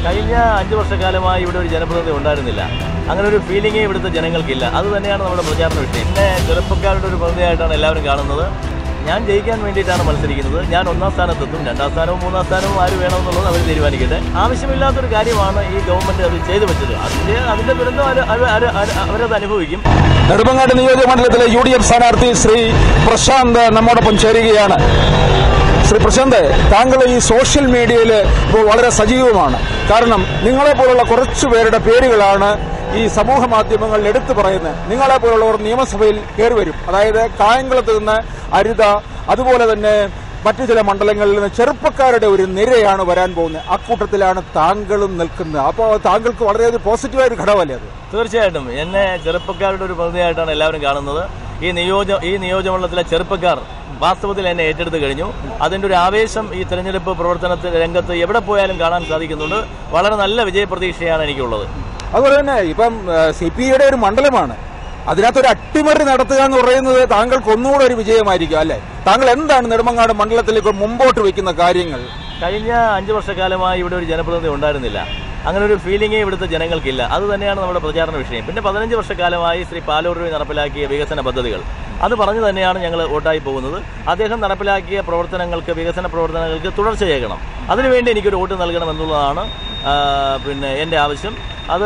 കഴിഞ്ഞ അഞ്ച് വർഷക്കാലമായി ഇവിടെ ഒരു ജനപ്രതിനിധി ഉണ്ടായിരുന്നില്ല അങ്ങനെ ഒരു ഫീലിംഗേ ഇവിടുത്തെ ജനങ്ങൾക്കില്ല അത് തന്നെയാണ് നമ്മുടെ പ്രചാരണ വിഷയം പിന്നെ ചെറുപ്പക്കാരുടെ ഒരു പ്രതിനിധിയായിട്ടാണ് എല്ലാവരും കാണുന്നത് ഞാൻ ജയിക്കാൻ വേണ്ടിയിട്ടാണ് മത്സരിക്കുന്നത് ഞാൻ ഒന്നാം സ്ഥാനത്തെത്തും രണ്ടാം സ്ഥാനവും മൂന്നാം സ്ഥാനവും ആര് വേണമെന്നുള്ളത് അവർ തീരുമാനിക്കട്ടെ ആവശ്യമില്ലാത്തൊരു കാര്യമാണ് ഈ ഗവൺമെന്റ് അത് ചെയ്തു വെച്ചത് അതിന്റെ അതിന്റെ ദുരന്തം അവർ- അവർ- അവർ- അവർ- അവരത് അനുഭവിക്കും നെടുമങ്ങാട് നിയോജക മണ്ഡലത്തിലെ യു ഡി എഫ് സ്ഥാനാർത്ഥി ശ്രീ പ്രശാന്ത് നമ്മോടൊപ്പം ചേരുകയാണ് ശ്രീ പ്രശാന്ത് താങ്കൾ ഈ സോഷ്യൽ മീഡിയയിൽ ഇപ്പോൾ വളരെ സജീവമാണ് കാരണം നിങ്ങളെ പോലുള്ള കുറച്ചു പേരുടെ പേരുകളാണ് ഈ സമൂഹ മാധ്യമങ്ങളിൽ എടുത്തു പറയുന്നത് നിങ്ങളെ പോലുള്ളവർ നിയമസഭയിൽ കയറി വരും അതായത് കായംകുളത്ത് നിന്ന് അരുത അതുപോലെ തന്നെ മറ്റു ചില മണ്ഡലങ്ങളിൽ നിന്ന് ചെറുപ്പക്കാരുടെ ഒരു നിരയാണ് വരാൻ പോകുന്നത് അക്കൂട്ടത്തിലാണ് താങ്കളും നിൽക്കുന്നത് അപ്പോൾ താങ്കൾക്ക് വളരെയധികം പോസിറ്റീവായ ഒരു ഘടകമല്ലേ അത് തീർച്ചയായിട്ടും എന്നെ ചെറുപ്പക്കാരുടെ ഒരു പ്രതിനിധിയായിട്ടാണ് എല്ലാവരും കാണുന്നത് ഈ നിയോജ ഈ നിയോജകമണ്ഡലത്തിലെ ചെറുപ്പക്കാർ വാസ്തവത്തിൽ എന്നെ ഏറ്റെടുത്ത് കഴിഞ്ഞു അതിന്റെ ഒരു ആവേശം ഈ തെരഞ്ഞെടുപ്പ് പ്രവർത്തനത്തിൽ രംഗത്ത് എവിടെ പോയാലും കാണാൻ സാധിക്കുന്നുണ്ട് വളരെ നല്ല വിജയപ്രതീക്ഷയാണ് എനിക്കുള്ളത് അതുപോലെ തന്നെ ഇപ്പം സി പി ഐയുടെ ഒരു മണ്ഡലമാണ് അതിനകത്തൊരു അട്ടിമറി നടത്തുക എന്ന് പറയുന്നത് താങ്കൾക്ക് ഒന്നുകൂടെ ഒരു വിജയമായിരിക്കും അല്ലെ താങ്കൾ എന്താണ് നെടുമങ്ങാട് മണ്ഡലത്തിൽ ഇപ്പോൾ മുമ്പോട്ട് വയ്ക്കുന്ന കാര്യങ്ങൾ കഴിഞ്ഞ അഞ്ച് വർഷക്കാലമായി ഇവിടെ ഒരു ജനപ്രതിനിധി ഉണ്ടായിരുന്നില്ല അങ്ങനെ ഒരു ഫീലിംഗേ ഇവിടുത്തെ ജനങ്ങൾക്കില്ല അത് തന്നെയാണ് നമ്മുടെ പ്രചാരണ വിഷയം പിന്നെ പതിനഞ്ച് വർഷക്കാലമായി ശ്രീ പാലൂർ രൂപ നടപ്പിലാക്കിയ വികസന പദ്ധതികൾ അത് പറഞ്ഞു തന്നെയാണ് ഞങ്ങൾ വോട്ടായി പോകുന്നത് അദ്ദേഹം നടപ്പിലാക്കിയ പ്രവർത്തനങ്ങൾക്ക് വികസന പ്രവർത്തനങ്ങൾക്ക് തുടർച്ചയേകണം അതിനുവേണ്ടി എനിക്കൊരു വോട്ട് നൽകണം എന്നുള്ളതാണ് ആ, പിന്നെ എൻ്റെ ആവശ്യം അത്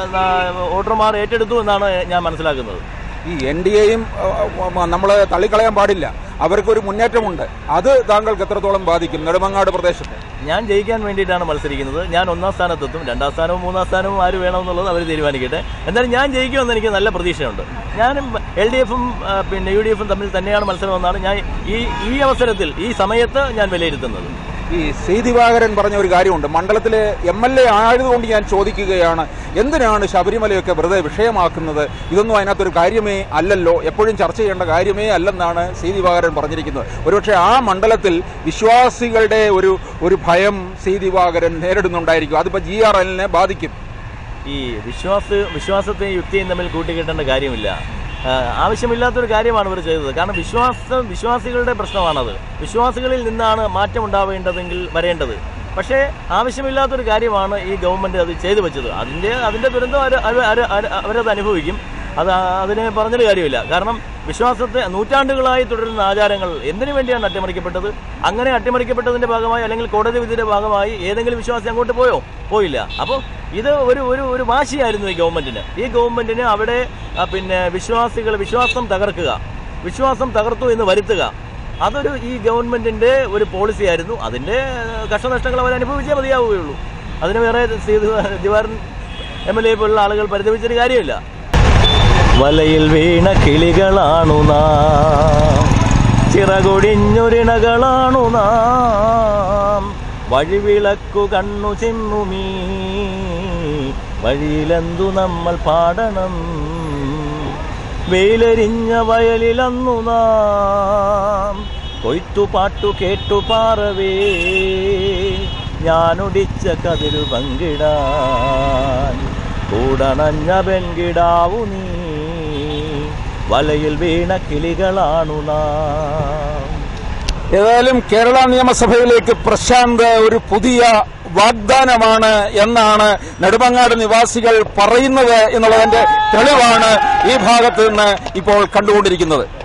ആ, വോട്ടർമാർ ഏറ്റെടുത്തു എന്നാണ് ഞാൻ മനസ്സിലാക്കുന്നത് ഈ എൻ ഡി എയും നമ്മൾ തള്ളിക്കളയാൻ പാടില്ല അവർക്കൊരു മുന്നേറ്റമുണ്ട് അത് താങ്കൾക്ക് എത്രത്തോളം ബാധിക്കും നെടുമങ്ങാട് പ്രദേശത്ത് ഞാൻ ജയിക്കാൻ വേണ്ടിയിട്ടാണ് മത്സരിക്കുന്നത് ഞാൻ ഒന്നാം സ്ഥാനത്തെത്തും രണ്ടാം സ്ഥാനവും മൂന്നാം സ്ഥാനവും ആര് വേണമെന്നുള്ളത് അവർ തീരുമാനിക്കട്ടെ എന്തായാലും ഞാൻ ജയിക്കുമെന്ന് എനിക്ക് നല്ല പ്രതീക്ഷയുണ്ട് ഞാനും എൽ ഡി എഫും പിന്നെ യു ഡി എഫും തമ്മിൽ തന്നെയാണ് മത്സരമെന്നാണ് ഞാൻ ഈ ഈ അവസരത്തിൽ ഈ സമയത്ത് ഞാൻ വിലയിരുത്തുന്നത് ഈ സി ദിവാകരൻ പറഞ്ഞ ഒരു കാര്യമുണ്ട് മണ്ഡലത്തിലെ എം എൽ എ ആയതുകൊണ്ട് ഞാൻ ചോദിക്കുകയാണ് എന്തിനാണ് ശബരിമലയൊക്കെ വെറുതെ വിഷയമാക്കുന്നത് ഇതൊന്നും അതിനകത്തൊരു കാര്യമേ അല്ലല്ലോ എപ്പോഴും ചർച്ച ചെയ്യേണ്ട കാര്യമേ അല്ലെന്നാണ് സി ദിവാകരൻ പറഞ്ഞിരിക്കുന്നത് ഒരുപക്ഷെ ആ മണ്ഡലത്തിൽ വിശ്വാസികളുടെ ഒരു ഒരു ഭയം സി ദിവാകരൻ നേരിടുന്നുണ്ടായിരിക്കും അതിപ്പോ ജി ആർ എല്ലിനെ ബാധിക്കും ഈ വിശ്വാസ വിശ്വാസത്തെയും യുക്തിയും തമ്മിൽ കൂട്ടിക്കെട്ടേണ്ട കാര്യമില്ല ആ, ആവശ്യമില്ലാത്തൊരു കാര്യമാണ് ഇവർ ചെയ്തത് കാരണം വിശ്വാസം വിശ്വാസികളുടെ പ്രശ്നമാണത് വിശ്വാസികളിൽ നിന്നാണ് മാറ്റം ഉണ്ടാവേണ്ടതെങ്കിൽ വരേണ്ടത് പക്ഷേ ആവശ്യമില്ലാത്തൊരു കാര്യമാണ് ഈ ഗവൺമെന്റ് അത് ചെയ്തു വെച്ചത് അതിന്റെ അതിന്റെ ദുരന്തം അവർ- അവർ- അവർ- അവർ- അവരത് അനുഭവിക്കും അത് ആ- അതിന് പറഞ്ഞൊരു കാര്യമില്ല കാരണം വിശ്വാസത്തെ നൂറ്റാണ്ടുകളായി തുടരുന്ന ആചാരങ്ങൾ എന്തിനു വേണ്ടിയാണ് അട്ടിമറിക്കപ്പെട്ടത് അങ്ങനെ അട്ടിമറിക്കപ്പെട്ടതിന്റെ ഭാഗമായി അല്ലെങ്കിൽ കോടതി വിധിയുടെ ഭാഗമായി ഏതെങ്കിലും വിശ്വാസി അങ്ങോട്ട് പോയോ പോയില്ല അപ്പോൾ ഇത് ഒരു ഒരു ഒരു വാശിയായിരുന്നു ഈ ഗവൺമെന്റിന് ഈ ഗവൺമെന്റിന് അവിടെ ആ, പിന്നെ വിശ്വാസികൾ വിശ്വാസം തകർക്കുക വിശ്വാസം തകർത്തു എന്ന് വരുത്തുക അതൊരു ഈ ഗവൺമെന്റിന്റെ ഒരു പോളിസി ആയിരുന്നു അതിന്റെ ആ, കഷ്ടനഷ്ടങ്ങൾ അവർ അനുഭവിച്ചേ മതിയാവുകയുള്ളൂ അതിന് വേറെ സി- ദിവാരൻ എം എൽ എ പോലുള്ള ആളുകൾ പരിതപിച്ചൊരു കാര്യമില്ല വലയിൽ വീണ കിളികളാണു നാം ചിറകൊടിഞ്ഞൊരിണകളാണു നാം വഴിവിളക്കു കണ്ണു ചിമ്മുമീ വഴിയിലെന്തു നമ്മൾ പാടണം വെയിലെരിഞ്ഞ വയലിലന്നു നാം കൊയ്ത്തുപാട്ടു കേട്ടു പാറവേ ഞാനൊടിച്ച കതിരു പങ്കിടാൻ കൂടണഞ്ഞ പെൺകിടാവു നീ വലയിൽ വീണ കിളികളാണു നാം ഏതായാലും കേരള നിയമസഭയിലേക്ക് പ്രശാന്ത് ഒരു പുതിയ വാഗ്ദാനമാണ് എന്നാണ് നെടുമങ്ങാട് നിവാസികൾ പറയുന്നത് എന്നുള്ളതിന്റെ തെളിവാണ് ഈ ഭാഗത്ത് നിന്ന് ഇപ്പോൾ കണ്ടുകൊണ്ടിരിക്കുന്നത്